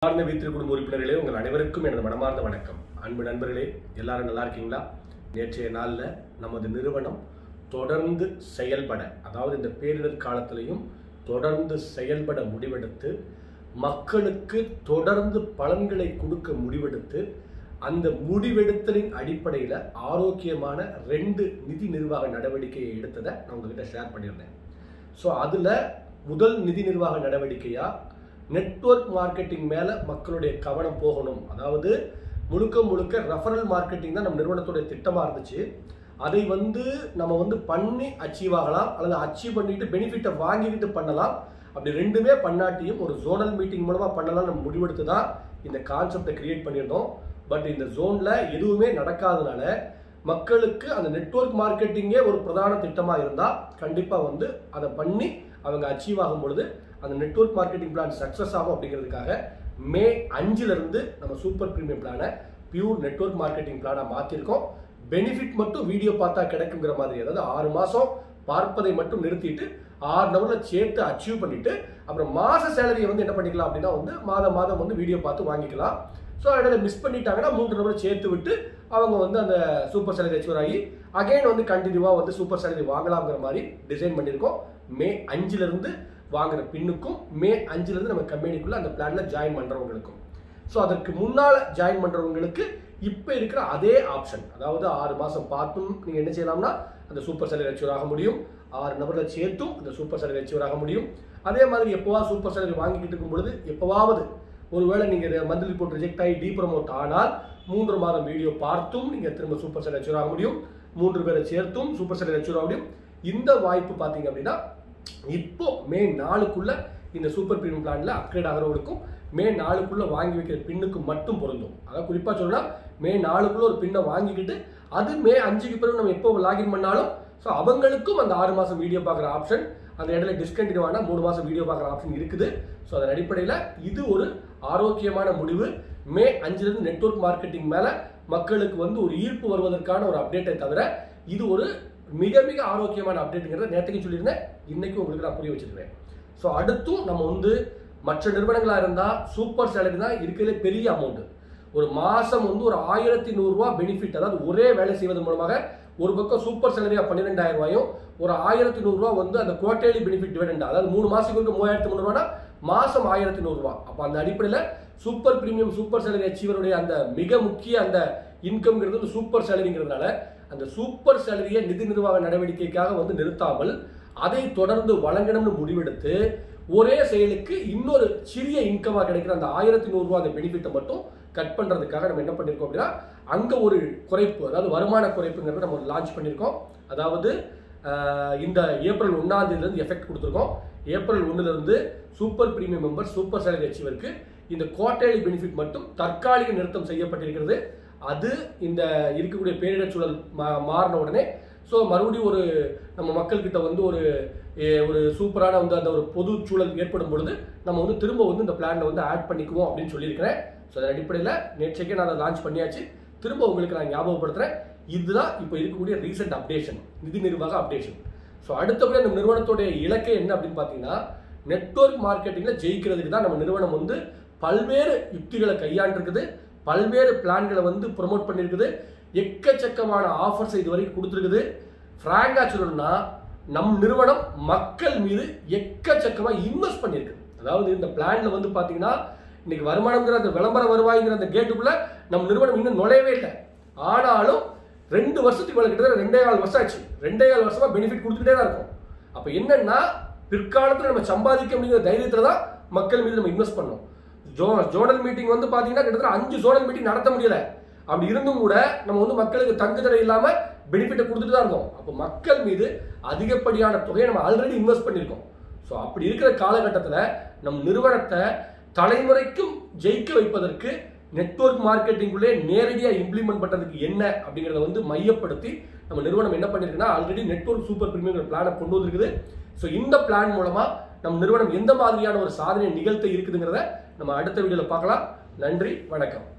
சார்ந்த வீட்டில் குடும்ப உறுப்பினர்களே உங்கள் அனைவருக்கும் எனது மனமார்ந்த வணக்கம் அன்பு நண்பர்களே எல்லாரும் நல்லா இருக்கீங்களா நேற்றைய நாளில் நமது நிறுவனம் தொடர்ந்து செயல்பட அதாவது இந்த பேரிடர் காலத்திலையும் தொடர்ந்து செயல்பட முடிவெடுத்து மக்களுக்கு தொடர்ந்து பலன்களை கொடுக்க முடிவெடுத்து அந்த முடிவெடுத்தலின் அடிப்படையில் ஆரோக்கியமான ரெண்டு நிதி நிர்வாக நடவடிக்கையை எடுத்ததை நான் உங்ககிட்ட ஷேர் பண்ணியிருந்தேன் ஸோ அதில் முதல் நிதி நிர்வாக நடவடிக்கையாக நெட்வொர்க் மார்க்கெட்டிங் மேலே மக்களுடைய கவனம் போகணும் அதாவது முழுக்க முழுக்க ரெஃபரல் மார்க்கெட்டிங் தான் நம்ம நிறுவனத்துடைய திட்டமாக இருந்துச்சு அதை வந்து நம்ம வந்து பண்ணி அச்சீவ் ஆகலாம் அல்லது அச்சீவ் பண்ணிட்டு பெனிஃபிட்டை வாங்கிக்கிட்டு பண்ணலாம் அப்படி ரெண்டுமே பண்ணாட்டியும் ஒரு ஜோனல் மீட்டிங் மூலமாக பண்ணலாம் நம்ம முடிவெடுத்து தான் இந்த கான்செப்டை கிரியேட் பண்ணியிருந்தோம் பட் இந்த ஜோனில் எதுவுமே நடக்காதனால மக்களுக்கு அந்த நெட்வொர்க் மார்க்கெட்டிங்கே ஒரு பிரதான திட்டமாக இருந்தால் கண்டிப்பாக வந்து அதை பண்ணி அவங்க அச்சீவ் ஆகும் பொழுது அந்த நெட்வொர்க் மார்க்கெட்டிங் பிளான் சக்ஸஸ் ஆகும் அப்படிங்கிறதுக்காக மே அஞ்சிலிருந்து நம்ம சூப்பர் ப்ரீமியம் பிளானை பியூர் நெட்வொர்க் மார்க்கெட்டிங் பிளானாக மாற்றிருக்கோம் பெனிஃபிட் மட்டும் வீடியோ பார்த்தா கிடைக்குங்கிற மாதிரி அதாவது ஆறு மாதம் பார்ப்பதை மட்டும் நிறுத்திட்டு ஆறு நபரில் சேர்த்து அச்சீவ் பண்ணிட்டு அப்புறம் மாத சேலரியை வந்து என்ன பண்ணிக்கலாம் அப்படின்னா வந்து மாதம் மாதம் வந்து வீடியோ பார்த்து வாங்கிக்கலாம் ஸோ இடையில மிஸ் பண்ணிட்டாங்கன்னா மூன்று நபரை சேர்த்து விட்டு அவங்க வந்து அந்த சூப்பர் சேலரி அச்சீவர் ஆகி அகைன் வந்து கண்டினியூவாக வந்து சூப்பர் சேலரி வாங்கலாம்ங்கிற மாதிரி டிசைன் பண்ணியிருக்கோம் மே அஞ்சுலேருந்து வாங்குற பின்னுக்கும் மே அஞ்சுலேருந்து நம்ம கம்பெனிக்குள்ளே அந்த பிளானில் ஜாயின் பண்ணுறவங்களுக்கும் ஸோ அதற்கு முன்னால் ஜாயின் பண்ணுறவங்களுக்கு இப்போ இருக்கிற அதே ஆப்ஷன் அதாவது ஆறு மாதம் பார்த்தும் நீங்கள் என்ன செய்யலாம்னா அந்த சூப்பர் சேலரி அச்சீவர் ஆக முடியும் ஆறு நபர்களை சேர்த்தும் அந்த சூப்பர் சேலரி அச்சீவர் ஆக முடியும் அதே மாதிரி எப்போவா சூப்பர் சேலரி வாங்கிக்கிட்டு இருக்கும் பொழுது எப்போவாவது ஒருவேளை நீங்கள் மந்த்லி ரிப்போர்ட் ரிஜெக்ட் ஆகி டீப்ரமோட் ஆனால் மூன்று மாதம் வீடியோ பார்த்தும் நீங்கள் திரும்ப சூப்பர் சேலரி அச்சீவர் ஆக முடியும் மூன்று பேரை சேர்த்தும் சூப்பர் சேலரி அச்சீவர் ஆக முடியும் இந்த வாய்ப்பு பார்த்தீங்க அப்படின்னா இப்போ மே நாலுக்குள்ள இந்த சூப்பர் பிரீமியம் பிளான்ல அப்கிரேட் ஆகிறவங்களுக்கும் மே நாலுக்குள்ள வாங்கி வைக்கிற பின்னுக்கு மட்டும் பொருந்தும் அதாவது குறிப்பாக சொல்லணும்னா மே நாலுக்குள்ள ஒரு பின்னை வாங்கிக்கிட்டு அது மே அஞ்சுக்கு பிறகு நம்ம எப்போ லாகின் பண்ணாலும் ஸோ அவங்களுக்கும் அந்த ஆறு மாதம் வீடியோ பார்க்குற ஆப்ஷன் அந்த இடையில டிஸ்கண்டினியூ ஆனால் மூணு மாதம் வீடியோ பார்க்குற ஆப்ஷன் இருக்குது ஸோ அதன் அடிப்படையில் இது ஒரு ஆரோக்கியமான முடிவு மே அஞ்சுலேருந்து நெட்வொர்க் மார்க்கெட்டிங் மேலே மக்களுக்கு வந்து ஒரு ஈர்ப்பு வருவதற்கான ஒரு அப்டேட்டை தவிர இது ஒரு மிக மிக ஆரோக்கியமான அப்டேட்டுங்கிறத நேற்றுக்கு சொல்லியிருந்தேன் இன்னைக்கு உங்களுக்கு நான் புரிய வச்சிருக்கேன் ஸோ அடுத்தும் நம்ம வந்து மற்ற நிறுவனங்களாக இருந்தால் சூப்பர் சேலரி தான் இருக்கிறதுலே பெரிய அமௌண்ட்டு ஒரு மாதம் வந்து ஒரு ஆயிரத்தி நூறுரூவா பெனிஃபிட் அதாவது ஒரே வேலை செய்வதன் மூலமாக ஒரு பக்கம் சூப்பர் சேலரியாக பன்னிரெண்டாயிரம் ரூபாயும் ஒரு ஆயிரத்தி நூறுரூவா வந்து அந்த குவார்டர்லி பெனிஃபிட் டிவிடெண்ட் அதாவது மூணு மாதத்துக்கு மூவாயிரத்தி முந்நூறுவானா மாதம் ஆயிரத்தி நூறுரூவா அப்போ அந்த அடிப்படையில் சூப்பர் பிரீமியம் சூப்பர் சேலரி அச்சீவருடைய அந்த மிக முக்கிய அந்த இன்கம்ங்கிறது வந்து சூப்பர் சேலரிங்கிறதுனால அந்த சூப்பர் சேலரியை நிதி நிர்வாக நடவடிக்கைக்காக வந்து நிறுத்தாமல் அதை தொடர்ந்து வழங்கணும்னு முடிவெடுத்து ஒரே செயலுக்கு இன்னொரு சிறிய இன்கமாக கிடைக்கிற அந்த ஆயிரத்தி நூறுரூவா அந்த பெனிஃபிட்டை மட்டும் கட் பண்ணுறதுக்காக நம்ம என்ன பண்ணியிருக்கோம் அப்படின்னா அங்கே ஒரு குறைப்பு அதாவது வருமான குறைப்புங்கிறத நம்ம லான்ச் பண்ணியிருக்கோம் அதாவது ஆஹ், இந்த ஏப்ரல் ஒன்றாம் தேதியிலேருந்து எஃபெக்ட் கொடுத்துருக்கோம் ஏப்ரல் ஒன்றுலேருந்து super premium member super salary அச்சீவருக்கு இந்த குவார்டர்லி பெனிஃபிட் மட்டும் தற்காலிக நிறுத்தம் செய்யப்பட்டிருக்கிறது அது இந்த இருக்கக்கூடிய பேரிடர் சூழல் மா- மாறின உடனே ஸோ மறுபடியும் ஒரு நம்ம மக்கள்கிட்ட வந்து ஒரு எ, ஒரு சூப்பரான வந்து அந்த ஒரு பொது சூழல் ஏற்படும் பொழுது நம்ம வந்து திரும்ப வந்து இந்த பிளான்ல வந்து ஆட் பண்ணிக்குவோம் அப்படின்னு சொல்லியிருக்கிறேன் ஸோ அதன் அடிப்படையில் நேற்றைக்கே நான் அதை லான்ச் பண்ணியாச்சு திரும்ப உங்களுக்கு நான் ஞாபகப்படுத்துறேன் இதுதான் இப்போ இருக்கக்கூடிய ரீசெண்ட் அப்டேஷன் நிதி நிர்வாக அப்டேஷன் ஸோ அடுத்தபடி அந்த நிறுவனத்துடைய இலக்கை என்ன அப்படின்னு பார்த்தீங்கன்னா நெட்வொர்க் மார்க்கெட்டிங்கில் ஜெயிக்கிறதுக்கு தான் நம்ம நிறுவனம் வந்து பல்வேறு யுக்திகளை கையாண்டிருக்குது பல்வேறு பிளான்களை வந்து ப்ரொமோட் பண்ணியிருக்குது எக்கச்சக்கமான ஆஃபர்ஸ் இது வரைக்கும் கொடுத்துருக்குது ஃப்ராங்காக சொல்லணும்னா நம் நிறுவனம் மக்கள் மீது எக்கச்சக்கமாக இன்வெஸ்ட் பண்ணியிருக்கு அதாவது இந்த பிளான்ல வந்து பார்த்தீங்கன்னா இன்னைக்கு வருமானம்ங்கிற அந்த விளம்பர வருவாய்ங்கிற அந்த கேட்டுக்குள்ள நம் நிறுவனம் இன்னும் நுழையவே இல்லை ஆனாலும் ரெண்டு வருஷத்துக்கு மேலே கிட்டத்தட்ட ரெண்டே கால் வருஷம் ஆச்சு ரெண்டே கால் வருஷமா பெனிஃபிட் கொடுத்துக்கிட்டே தான் இருக்கும் அப்போ என்னன்னா பிற்காலத்தில் நம்ம சம்பாதிக்க முடியுங்கிற தைரியத்தில் தான் மக்கள் மீது நம்ம இன்வெஸ்ட் பண்ணோம் ஜோ ஜோனல் மீட்டிங் வந்து பார்த்தீங்கன்னா கிட்டத்தட்ட அஞ்சு ஜோனல் மீட்டிங் நடத்த முடியல அப்படி இருந்தும் கூட நம்ம வந்து மக்களுக்கு தங்குதடை இல்லாமல் பெனிஃபிட்டை கொடுத்துட்டு தான் இருந்தோம் அப்போ மக்கள் மீது அதிகப்படியான தொகையை நம்ம ஆல்ரெடி இன்வெஸ்ட் பண்ணியிருக்கோம் ஸோ அப்படி இருக்கிற காலகட்டத்தில் நம் நிறுவனத்தை தலைமுறைக்கும் ஜெயிக்க வைப்பதற்கு நெட்வொர்க் மார்க்கெட்டிங்குள்ளே நேரடியாக இம்ப்ளிமெண்ட் பண்ணுறதுக்கு என்ன அப்படிங்கிறத வந்து மையப்படுத்தி நம்ம நிறுவனம் என்ன பண்ணியிருக்குன்னா ஆல்ரெடி நெட்வொர்க் சூப்பர் பிரீமியம் பிளானை கொண்டு வந்திருக்குது ஸோ இந்த பிளான் மூலமாக நம்ம நிறுவனம் எந்த மாதிரியான ஒரு சாதனை நிகழ்த்த இருக்குதுங்கிறத நம்ம அடுத்த வீடியோவில் பார்க்கலாம் நன்றி வணக்கம்